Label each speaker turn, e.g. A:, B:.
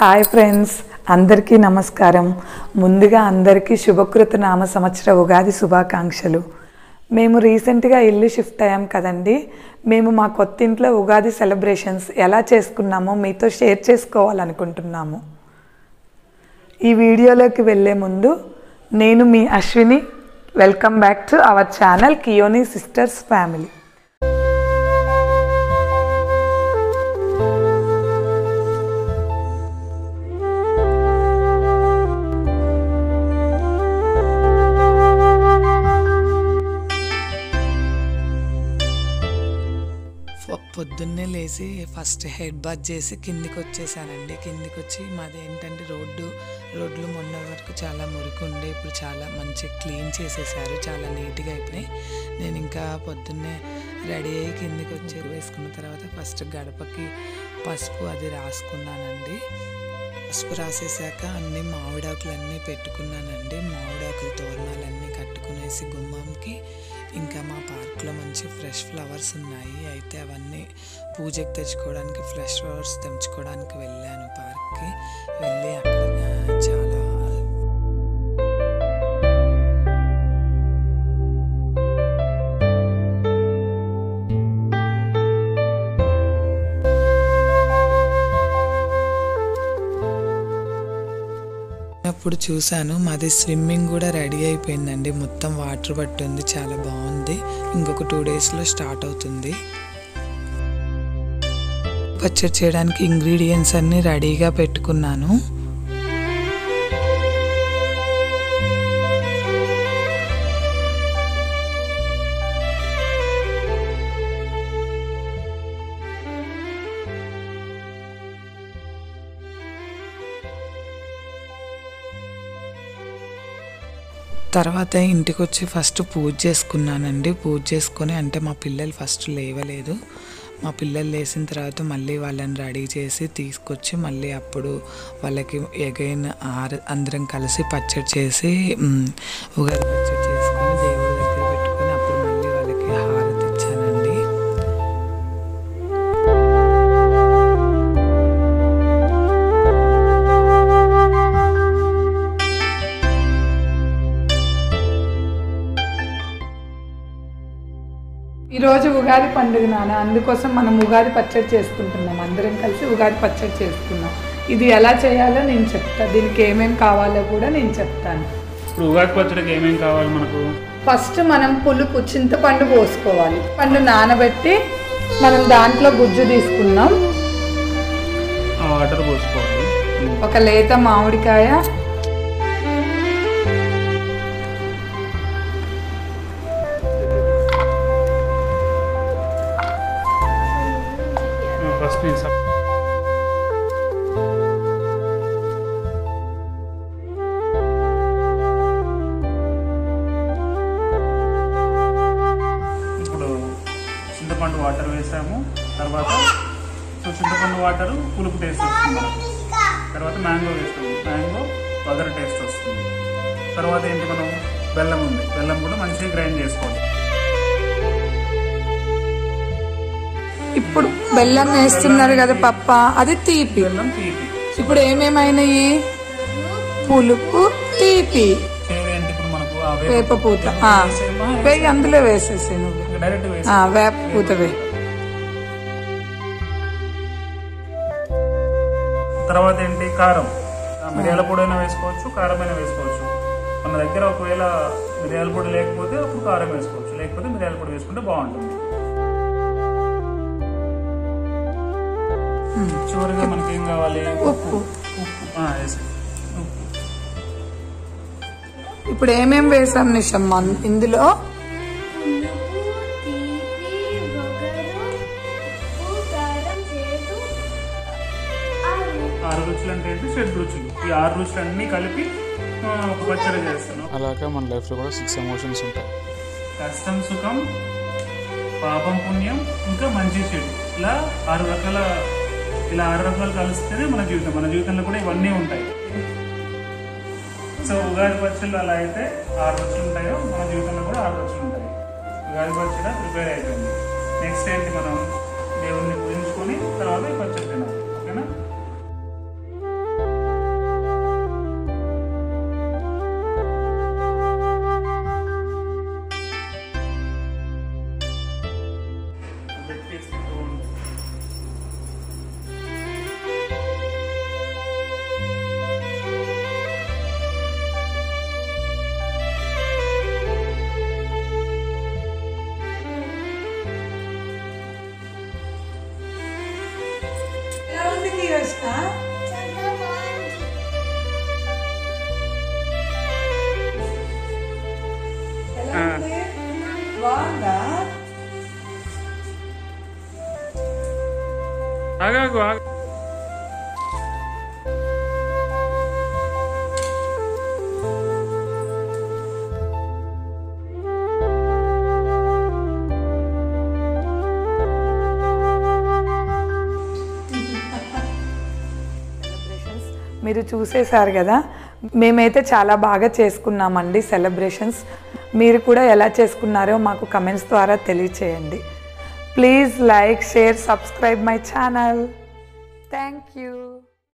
A: Hi friends అందరికీ నమస్కారం ముందుగా అందరికీ శుభకృత నామ సంవత్సర ఉగాది శుభాకాంక్షలు మేము రీసెంట్గా ఇల్లు షిఫ్ట్ అయ్యాం కదండి మేము మా కొత్త ఇంట్లో ఉగాది సెలబ్రేషన్స్ ఎలా చేసుకున్నామో మీతో షేర్ చేసుకోవాలనుకుంటున్నాము ఈ వీడియోలోకి వెళ్ళే ముందు నేను మీ Ashwini welcome back to our channel కియోని సిస్టర్స్ ఫ్యామిలీ
B: పొ- పొద్దున్నే లేచి ఫస్ట్ హెడ్ బాత్ చేసి కిందికి వచ్చేసానండి కిందికి వచ్చి మాది ఏంటంటే రోడ్డు రోడ్లు మొన్న వరకు చాలా మురికి ఉండే ఇప్పుడు చాలా మంచి క్లీన్ చేసేసారు చాలా నీట్గా అయిపోయినాయి నేను ఇంకా పొద్దున్నే రెడీ అయ్యి కిందికి వచ్చి వేసుకున్న తర్వాత ఫస్ట్ గడపకి పసుపు అది రాసుకున్నానండి పసుపు రాసేసాక అన్ని మామిడాకులన్నీ పెట్టుకున్నానండి మామిడాకుల తోరణాలన్నీ కట్టుకునేసి గుమ్మంకి ఇంకా మా పార్క్లో మంచి ఫ్రెష్ ఫ్లవర్స్ ఉన్నాయి అయితే అవన్నీ పూజకి తెచ్చుకోవడానికి ఫ్రెష్ ఫ్లవర్స్ తెచ్చుకోవడానికి వెళ్ళాను పార్క్కి వెళ్ళి అక్కడ ఆ, చాలా అప్పుడు చూశాను మాది స్విమ్మింగ్ కూడా రెడీ అయిపోయిందండి మొత్తం వాటర్ పట్టుంది చాలా బాగుంది ఇంకొక టూ డేస్లో స్టార్ట్ అవుతుంది పచ్చడి చేయడానికి ఇంగ్రీడియంట్స్ అన్నీ రెడీగా పెట్టుకున్నాను తర్వాత ఇంటికి వచ్చి ఫస్ట్ పూజ చేసుకున్నానండి పూజ చేసుకొని అంటే మా పిల్లలు ఫస్ట్ లేవలేదు మా పిల్లలు లేచిన తర్వాత మళ్ళీ వాళ్ళని రెడీ చేసి తీసుకొచ్చి మళ్ళీ అప్పుడు వాళ్ళకి ఎగైన్ ఆర అందరం కలిసి పచ్చడి చేసి మ్, ఉగాది పచ్చడి చేసుకొని దేవుడి దగ్గర పెట్టుకొని అప్పుడు మళ్ళీ వాళ్ళకి హారతి ఇచ్చానండి
A: ఈరోజు ఉగాది పండుగ నాన్న అందుకోసం మనం ఉగాది పచ్చడి చేసుకుంటున్నాం అందరం కలిసి ఉగాది పచ్చడి చేసుకున్నాం ఇది ఎలా చేయాలో నేను చెప్తా దీనికి ఏమేమి కావాలో కూడా నేను చెప్తాను
C: ఇప్పుడు ఉగాది పచ్చడికి ఏమేం కావాలి మనకు
A: ఫస్ట్ మనం పులుపు చింతపండు పోసుకోవాలి పండు నానబెట్టి మనం దాంట్లో గుజ్జు తీసుకున్నాం
C: ఆ వాటర్ పోసుకోవాలి
A: ఒక లేత మామిడికాయ
C: ఫస్ట్ నేను సప్- ఇప్పుడు చింతపండు వాటర్ వేసాము తర్వాత సో చింతపండు వాటర్ పులుపు టేస్ట్ వస్తుంది మనకు. తర్వాత మ్యాంగో వేస్తాము మ్యాంగో వగర టేస్ట్ వస్తుంది తర్వాత ఏంటి మనం బెల్లం ఉంది బెల్లం కూడా మంచిగా గ్రైండ్ చేసుకోవాలి
A: ఇప్పుడు బెల్లం వేస్తున్నారు కదా పప్ప అది తీపి
C: బెల్లం తీపి
A: ఇప్పుడు ఏమేమైనాయి పులుపు తీపి
C: చేదేంటి ఇప్పుడు మనకు ఆ వేప
A: వేప పూత ఆ, వేయి అందులో వేసేసి నువ్వు
C: డైరెక్ట్ వేసి
A: ఆ, వేప పూత వేయి
C: తర్వాత ఏంటి కారం ఆ మిరియాల పొడి అయినా వేసుకోవచ్చు కారం అయినా వేసుకోవచ్చు మన దగ్గర ఒకవేళ మిరియాల పొడి లేకపోతే అప్పుడు కారం వేసుకోవచ్చు లేకపోతే మిరియాల పొడి వేసుకుంటే బాగుంటుంది చివరిగా మనకి ఏం కావాలి
A: ఉప్పు
C: ఉప్పు ఆ, వేసాం. ఉప్పు
A: ఇప్పుడు ఏమేం వేసాం నిషమ్మ ఇందులో
D: పులుపు తీపి వగరు ఉప్పు కారం చేదు ఆరు
C: ఆరు రుచులు అంటే ఏంటి షెడ్ రుచులు ఈ ఆరు రుచులు అన్ని కలిపి ఆ, ఒక పచ్చడి చేస్తున్నాం
E: అలాగే మన లైఫ్లో కూడా సిక్స్ ఎమోషన్స్ ఉంటాయి
C: కష్టం సుఖం పాపం పుణ్యం ఇంకా మంచి చెడు ఇలా ఆరు రకాల ఇలా ఆరు రకాలు కలిస్తేనే మన జీవితం మన జీవితంలో కూడా ఇవన్నీ ఉంటాయి సో ఉగాది పచ్చళ్ళు అలా అయితే ఆరు రుచులు ఉంటాయో మన జీవితంలో కూడా ఆరు రుచులు ఉంటాయి ఉగాది పచ్చడి ప్రిపేర్ అయిపోయింది నెక్స్ట్ ఏంటి మనం దేవుణ్ణి పూజించుకొని తర్వాత ఈ పచ్చడి తినాలి ఓకేనా ఆగాగు ఆగు
A: సెలబ్రేషన్స్ మీరు చూసేశారు కదా మేమైతే చాలా బాగా చేసుకున్నామండి సెలబ్రేషన్స్ మీరు కూడా ఎలా చేసుకున్నారో మాకు కమెంట్స్ ద్వారా తెలియచేయండి please like share subscribe my channel thank you